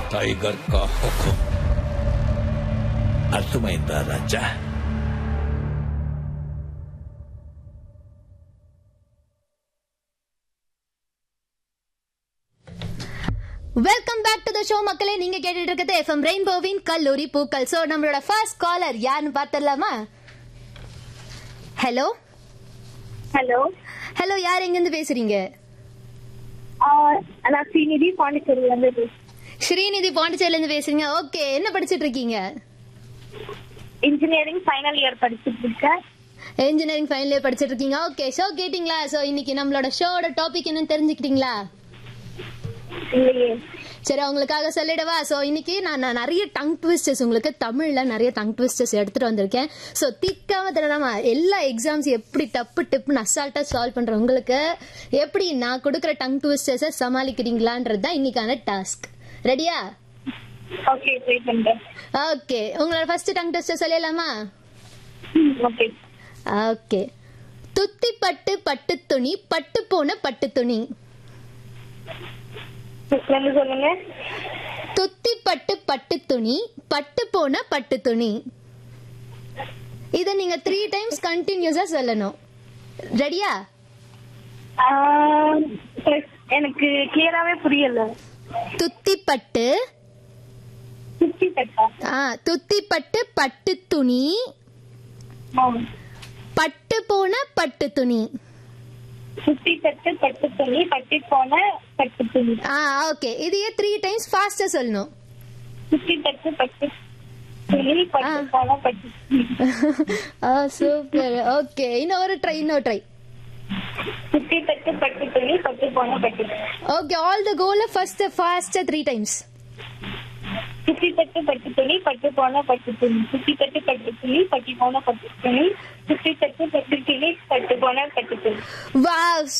Tiger का हुक्म अर्थమైందా Raja welcome back to the show மக்களே நீங்க கேட்டுட்டு இருக்கிறது எஃப்எம் ரெயின்போவின் கல்லூரி பூக்கள் சோ நம்மளோட ஃபர்ஸ்ட் காலர் யாருன்னு பார்த்தலாமா ஹலோ ஹலோ ஹலோ யார் எங்க இருந்து பேசுறீங்க நான் ஸ்ரீநிதி பாண்டிச்சேரியில இருந்து பேசுறேன். ஸ்ரீநிதி பாண்டிச்சேரில இருந்து பேசுறீங்க ஓகே என்ன படிச்சிட்டு இருக்கீங்க இன்ஜினியரிங் ஃபைனல் இயர் படிச்சுட்டு இருக்கேன் இன்ஜினியரிங் ஃபைனல் இயர் படிச்சிட்டு இருக்கீங்க ஓகே ஷோ கேட்டிங்களா சோ இன்னைக்கு நம்மளோட ஷோட டாபிக் என்னன்னு தெரிஞ்சுக்கிட்டீங்களா இல்லையே சரி உங்களுக்காக சொல்லிடவா சோ இன்னைக்கு நான் நான் நிறைய டங் ட்விஸ்டர்ஸ் உங்களுக்கு தமிழ்ல நிறைய டங் ட்விஸ்டர்ஸ் எடுத்துட்டு வந்திருக்கேன் சோ திக்காம தினமா எல்லா எக்ஸாம்ஸ் எப்படி டப்பு டிப்புன்னு அசால்ட்டா சால்வ் பண்ற உங்களுக்கு எப்படி நான் கொடுக்குற டங் ட்விஸ்டர்ஸை சமாளிக்கிறீங்களான்றது தான் இன்னைக்கான டாஸ்க் ரெடியா ஓகே ட்ரை பண்றேன் ஓகே உங்களோட ஃபர்ஸ்ட் டங் ட்விஸ்டர் சொல்லிடலாமா ஓகே ஓகே துத்தி பட்டு பட்டு துணி பட்டு போன பட்டு துணி வந்து சொல்லுங்க துத்தி பட்டு பட்டு துணி பட்டு போன பட்டு துணி இத நீங்க த்ரீ டைம்ஸ் கண்டினியூஸா சொல்லணும் ரெடியா ஆஹ், எனக்கு கிளியராவே புரியல துத்தி பட்டு சுத்தி தட்டா ஆ துத்தி பட்டு பட்டு துணி பட்டு போன பட்டு துணி சுத்தி தட்டு பட்டு துணி பட்டி போன பட்டு துணி ஆ ஓகே இதையே த்ரீ டைம்ஸ் ஃபாஸ்டா சொல்லணும் சுத்தி தட்டு பட்டு துணி பட்டு ஆ. போன பட்டு துணி ஆ சூப்பர் ஓகே இன்னொரு ட்ரை இன்னொரு ட்ரை சுத்தி தட்டு பட்டு துணி பட்டு போன பட்டு துணி. ஓகே ஆல் த கோல ஃபர்ஸ்ட் ஃபாஸ்டா த்ரீ டைம்ஸ் சுத்தி தட்டு பட்டு துணி பட்டு போன பட்டு துணி சுத்தி தட்டு பட்டு துணி பட்டி போன பட்டு துணி சுத்தி தட்டு பட்டு துணி பட்டு போன பட்டு துணி வாவ்